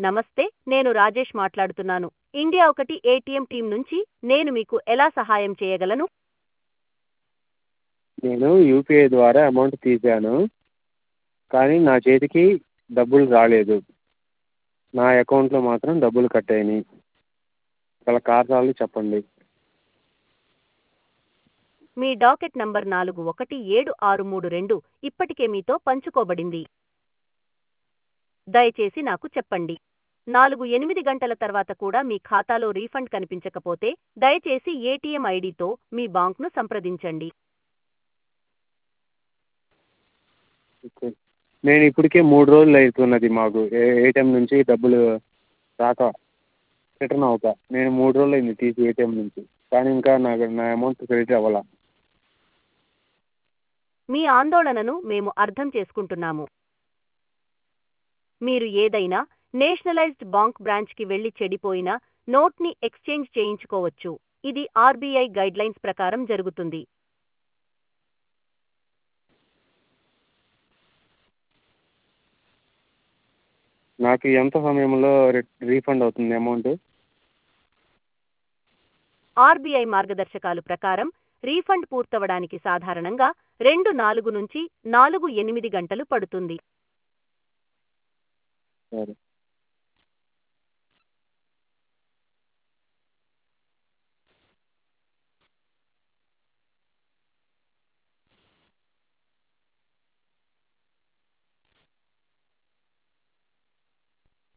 నమస్తే నేను రాజేష్ మాట్లాడుతున్నాను ఇండియా ఒకటి ఏటీఎం టీం నుంచి నేను మీకు ఎలా సహాయం చేయగలను నేను యూపీఐ ద్వారా అమౌంట్ తీసాను కానీ నా చేతికి డబ్బులు రాలేదు నా అకౌంట్లో మాత్రం డబ్బులు కట్ అయినాయి గల కారణాలు చెప్పండి మీ డాకెట్ నంబర్ నాలుగు ఒకటి ఏడు ఆరు మూడు రెండు ఇప్పటికే మీతో పంచుకోబడింది దయచేసి నాకు చెప్పండి నాలుగు ఎనిమిది గంటల తర్వాత కూడా మీ ఖాతాలో రీఫండ్ కనిపించకపోతే దయచేసి ఏటీఎం ఐడితో మీ బాంక్ను సంప్రదించండి ఓకే నేను ఇప్పటికే మూడు రోజులు అవుతున్నది మాకు ఏ ఏటీఎం నుంచి డబ్బులు రాక రిటర్న్ అవ్వక నేను మూడు రోజులు అయింది తీసి ఏటీఎం నుంచి కానీ ఇంకా నాకు నా అమౌంట్ క్రెడిట్ అవ్వలా మీ ఆందోళనను మేము అర్థం చేసుకుంటున్నాము మీరు ఏదైనా నేషనలైజ్డ్ బాంక్ బ్రాంచ్కి వెళ్లి చెడిపోయిన నోట్ని ఎక్స్చేంజ్ చేయించుకోవచ్చు ఇది ఆర్బీఐ గైడ్లైన్స్ ప్రకారం జరుగుతుంది నాకు ఎంత సమయంలో రి రీఫండ్ అవుతుంది అమౌంట్ ఆర్బీఐ మార్గదర్శకాలు ప్రకారం రీఫండ్ పూర్తవడానికి సాధారణంగా రెండు నాలుగు నుంచి నాలుగు ఎనిమిది గంటలు పడుతుంది సరే